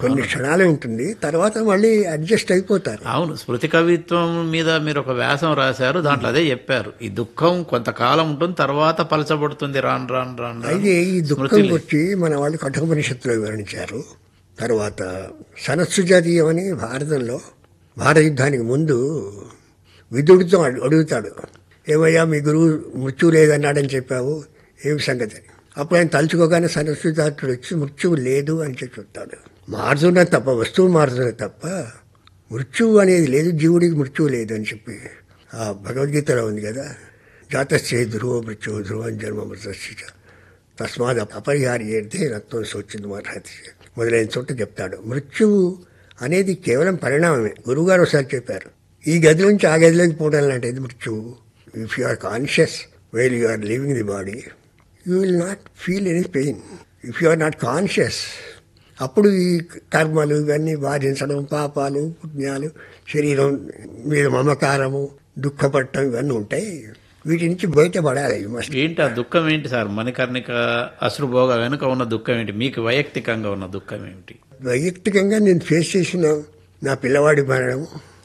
కొన్ని క్షణాలే ఉంటుంది తర్వాత మళ్ళీ అడ్జస్ట్ అయిపోతారు అవును స్మృతి కవిత్వం మీద మీరు ఒక వ్యాసం రాశారు దాంట్లో అదే చెప్పారు ఈ దుఃఖం కొంతకాలం ఉంటుంది తర్వాత పలచబడుతుంది రాను రాను రాను రాను. అయితే ఈ దుఃఖం వచ్చి మన వాళ్ళు కఠోపనిషత్తులో వివరించారు తర్వాత సనస్సు జాతీయం అని భారతంలో భారత యుద్ధానికి ముందు విదుడితో అడు- అడుగుతాడు ఏమయ్యా మీ గురువు మృత్యువు లేదన్నాడని చెప్పావు ఏమి సంగతి అని అప్పుడు ఆయన తలుచుకోగానే సనస్సు జాతుడు వచ్చి మృత్యువు లేదు అని చెప్పి చెప్తాడు మారుతున్నా తప్ప వస్తువు మారుతున్నా తప్ప మృత్యువు అనేది లేదు జీవుడికి మృత్యువు లేదు అని చెప్పి ఆ భగవద్గీతలో ఉంది కదా జాతస్యే ధ్రువ మృత్యు ధ్రువం జన్మ మృతస్య తస్మాత్ అపరిహారి ఏడితే రక్తం సోచింది మర్హతి మొదలైన చోట చెప్తాడు మృత్యువు అనేది కేవలం పరిణామమే గురువుగారు ఒకసారి చెప్పారు ఈ గది నుంచి ఆ గదిలోకి పోవడం లాంటిది మృత్యువు if you are conscious while you are living the body you will not feel any pain if you are not conscious అప్పుడు ఈ కర్మలు ఇవన్నీ బాధించడం పాపాలు పుణ్యాలు శరీరం మీద మమకారము దుఃఖపడటం ఇవన్నీ ఉంటాయి వీటి నుంచి బయటపడాలి You must ఏంటి ఆ దుఃఖం ఏంటి సార్ మణికర్ణిక అశ్రుభోగ వెనుక ఉన్న దుఃఖం ఏంటి మీకు వైయక్తికంగా ఉన్న దుఃఖం ఏమిటి వైయక్తికంగా నేను ఫేస్ చేసిన నా పిల్లవాడి మరణం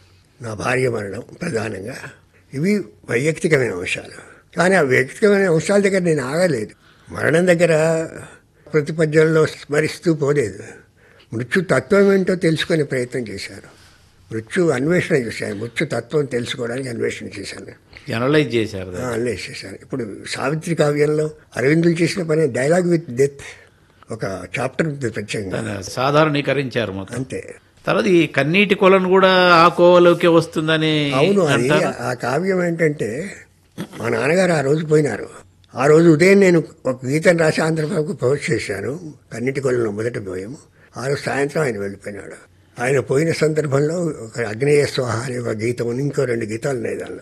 నా భార్య మరణం ప్రధానంగా ఇవి వైయక్తికమైన అంశాలు కానీ ఆ వ్యక్తిగతమైన అంశాల దగ్గర నేను ఆగలేదు మరణం దగ్గర ప్రతిపద్యంలో స్మరిస్తూ పోలేదు మృత్యు తత్వం ఏంటో తెలుసుకునే ప్రయత్నం చేశాను మృత్యు అన్వేషణ చేశాను మృత్యు తత్వం తెలుసుకోవడానికి అన్వేషణ చేశాను జనరలైజ్ చేశారు దాన్ని. అన్వేషణ చేశాను ఇప్పుడు సావిత్రి కావ్యంలో అరవిందులు చేసిన పని డైలాగ్ విత్ డెత్ ఒక చాప్టర్ ఉంది ప్రత్యేకంగా దాన్ని సాధారణీకరించారు మొత్తం అంతే తర్వాత ఈ కన్నీటి కొలను కూడా ఆ కోవలోకి వస్తుందని అవును అది అంటారు ఆ కావ్యం ఏంటంటే మా నాన్నగారు ఆ రోజు పోయినారు ఆ రోజు ఉదయం నేను ఒక గీతం రాసి ఆంధ్రబాబుకు పోస్ట్ చేశాను కన్నిటి కొలను మొదటి పోయాము ఆ రోజు సాయంత్రం ఆయన వెళ్ళిపోయినాడు ఆయన పోయిన సందర్భంలో ఒక అగ్నేయ స్వాహ అనే ఒక గీతం ఉంది ఇంకో రెండు గీతాలు ఉన్నాయి దానిలో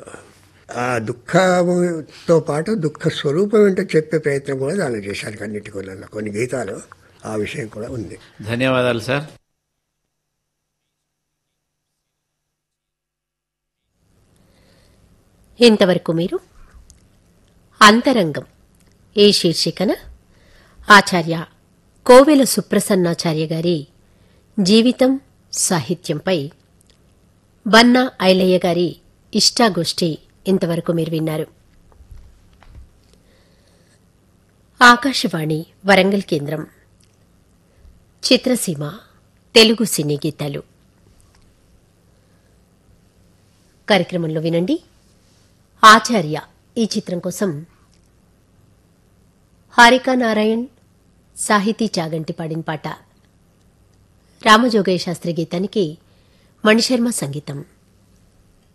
ఆ దుఃఖముతో పాటు దుఃఖ స్వరూపం ఏంటో చెప్పే ప్రయత్నం కూడా దానిలో చేశాను కన్నిటి కొలలో కొన్ని గీతాలు ఆ విషయం కూడా ఉంది ధన్యవాదాలు సార్ ఇంతవరకు మీరు అంతరంగం ఈ శీర్షికన ఆచార్య కోవెల సుప్రసన్నాచార్య గారి జీవితం సాహిత్యంపై బన్నా ఐలయ్య గారి ఇష్టాగోష్ఠి ఇంతవరకు మీరు విన్నారు ఆకాశవాణి వరంగల్ కేంద్రం చిత్రసీమ తెలుగు సినీ గీతాలు కార్యక్రమంలో వినండి ఆచార్య ఈ చిత్రం కోసం హారికా నారాయణ్ సాహితీ చాగంటి పాడిన పాట రామజోగయ్య శాస్త్రి గీతానికి మణిశర్మ సంగీతం